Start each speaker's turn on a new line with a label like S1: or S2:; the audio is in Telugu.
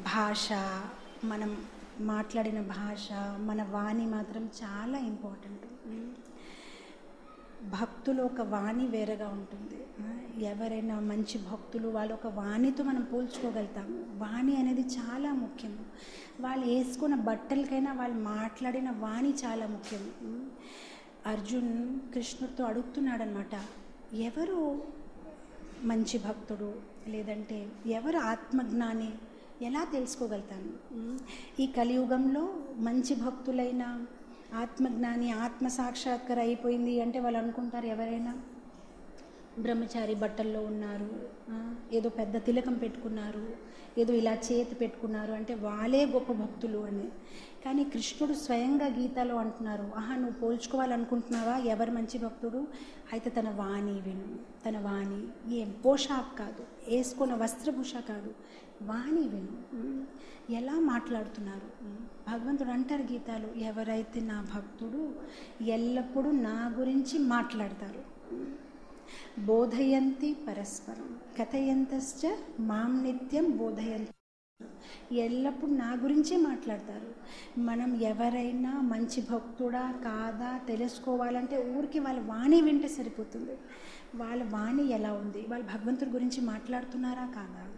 S1: భాష మనం మాట్లాడిన భాష మన వాణి మాత్రం చాలా ఇంపార్టెంట్ భక్తులు ఒక వాణి వేరేగా ఉంటుంది ఆ, ఎవరైనా మంచి భక్తులు వాళ్ళ ఒక వాణితో మనం పోల్చుకోగలుగుతాము వాణి అనేది చాలా ముఖ్యము వాళ్ళు వేసుకున్న బట్టలకైనా వాళ్ళు మాట్లాడిన వాణి చాలా ముఖ్యం ఉమ్. అర్జున్ కృష్ణుడితో అడుగుతున్నాడనమాట ఎవరు మంచి భక్తుడు లేదంటే ఎవరు ఆత్మజ్ఞాని ఎలా తెలుసుకోగలుగుతాను ఉమ్. ఈ కలియుగంలో మంచి భక్తులైన ఆత్మజ్ఞాని ఆత్మ సాక్షాత్కార అయిపోయింది అంటే వాళ్ళు అనుకుంటారు ఎవరైనా బ్రహ్మచారి బట్టల్లో ఉన్నారు ఆ, ఏదో పెద్ద తిలకం పెట్టుకున్నారు ఏదో ఇలా చేతి పెట్టుకున్నారు అంటే వాళ్ళే గొప్ప భక్తులు అని కానీ కృష్ణుడు స్వయంగా గీతలో అంటున్నారు ఆహా నువ్వు పోల్చుకోవాలనుకుంటున్నావా ఎవరు మంచి భక్తుడు అయితే తన వాణి విను తన వాణి ఏం పోషాక్ కాదు వేసుకున్న వస్త్రభూష కాదు వాణి విను ఉమ్, ఎలా మాట్లాడుతున్నారు ఉమ్, భగవంతుడు అంటారు గీతాలు ఎవరైతే నా భక్తుడు ఎల్లప్పుడూ నా గురించి మాట్లాడతారు ఉమ్, బోధయంతి పరస్పరం కథయంతశ్చ మాం నిత్యం బోధయంతి ఎల్లప్పుడు నా గురించే మాట్లాడతారు మనం ఎవరైనా మంచి భక్తుడా కాదా తెలుసుకోవాలంటే ఊరికి వాళ్ళ వాణి వింటే సరిపోతుంది వాళ్ళ వాణి ఎలా ఉంది వాళ్ళు భగవంతుడి గురించి మాట్లాడుతున్నారా కాదా